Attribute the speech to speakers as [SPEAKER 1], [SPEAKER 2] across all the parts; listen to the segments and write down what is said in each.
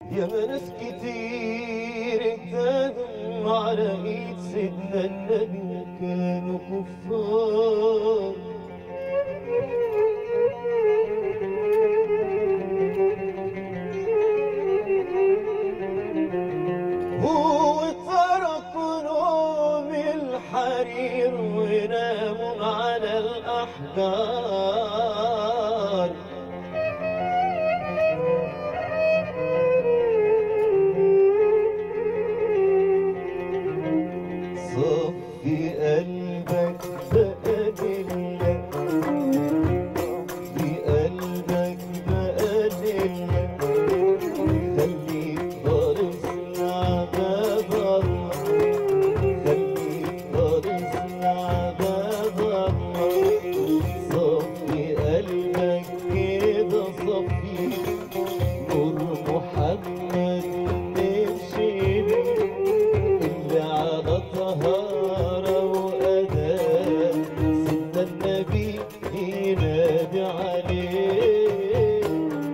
[SPEAKER 1] يا ناس كتير اهتدوا على ايد سيدنا النبي وكانوا كفار هو تركوا نوم الحرير وناموا على الأحجار صفي قلبك بقى لله في قلبك بقى لله خليك فارسنا عذاب الله خليك فارسنا عذاب الله صفي قلبك كده صفي نور محمد نمشي بيه اللي على طهارة وأداء سيدنا النبي ينادي عليه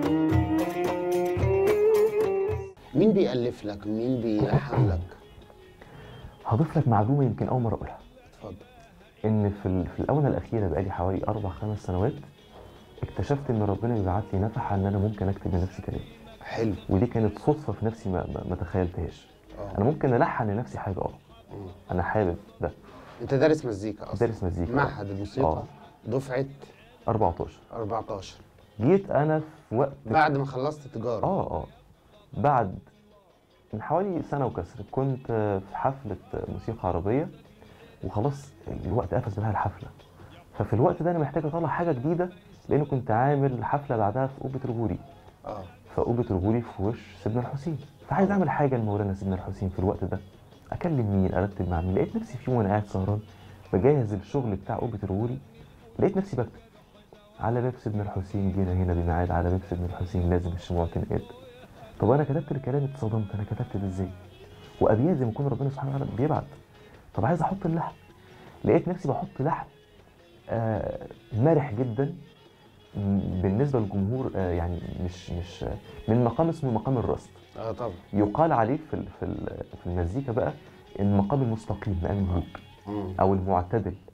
[SPEAKER 2] مين بيألف لك مين بيلحن لك
[SPEAKER 3] هضيف لك معلومه يمكن اول مره اقولها
[SPEAKER 2] اتفضل
[SPEAKER 3] ان في ال- في الاونه الاخيره بقالي حوالي اربع خمس سنوات اكتشفت ان ربنا بيبعت لي نفحه ان انا ممكن اكتب لنفسي كلام
[SPEAKER 2] حلو
[SPEAKER 3] ودي كانت صدفه في نفسي ما, ما, ما تخيلتهاش
[SPEAKER 2] آه.
[SPEAKER 3] انا ممكن الحن لنفسي حاجه اه
[SPEAKER 2] مم.
[SPEAKER 3] انا حابب ده
[SPEAKER 2] انت دارس مزيكا اصلا
[SPEAKER 3] دارس مزيكا
[SPEAKER 2] معهد الموسيقى
[SPEAKER 3] آه.
[SPEAKER 2] دفعه
[SPEAKER 3] 14
[SPEAKER 2] 14
[SPEAKER 3] جيت انا في وقت
[SPEAKER 2] بعد ما خلصت تجاره
[SPEAKER 3] اه اه بعد من حوالي سنه وكسر كنت في حفله موسيقى عربيه وخلاص الوقت قفز بها الحفله ففي الوقت ده انا محتاج اطلع حاجه جديده لان كنت عامل حفله بعدها في قبه رجولي
[SPEAKER 2] اه
[SPEAKER 3] فقبه رجولي في وش سيدنا الحسين فعايز اعمل حاجه لمولانا سيدنا الحسين في الوقت ده اكلم مين ارتب مع مين لقيت نفسي في يوم وانا قاعد سهران بجهز الشغل بتاع قبه رجولي لقيت نفسي بكتب على باب سيدنا الحسين جينا هنا بميعاد على باب سيدنا الحسين لازم الشموع تنقاد طب انا كتبت الكلام اتصدمت انا كتبت ده ازاي وابيات زي ما يكون ربنا سبحانه وتعالى بيبعت طب عايز احط اللحن لقيت نفسي بحط لحن آه مرح جدا م- بالنسبه للجمهور آه يعني مش مش آه، من مقام اسمه مقام الرصد
[SPEAKER 2] اه طبعا
[SPEAKER 3] يقال عليه في ال- في ال- في المزيكا بقى المقام المستقيم مقام الملوك
[SPEAKER 2] مم.
[SPEAKER 3] او المعتدل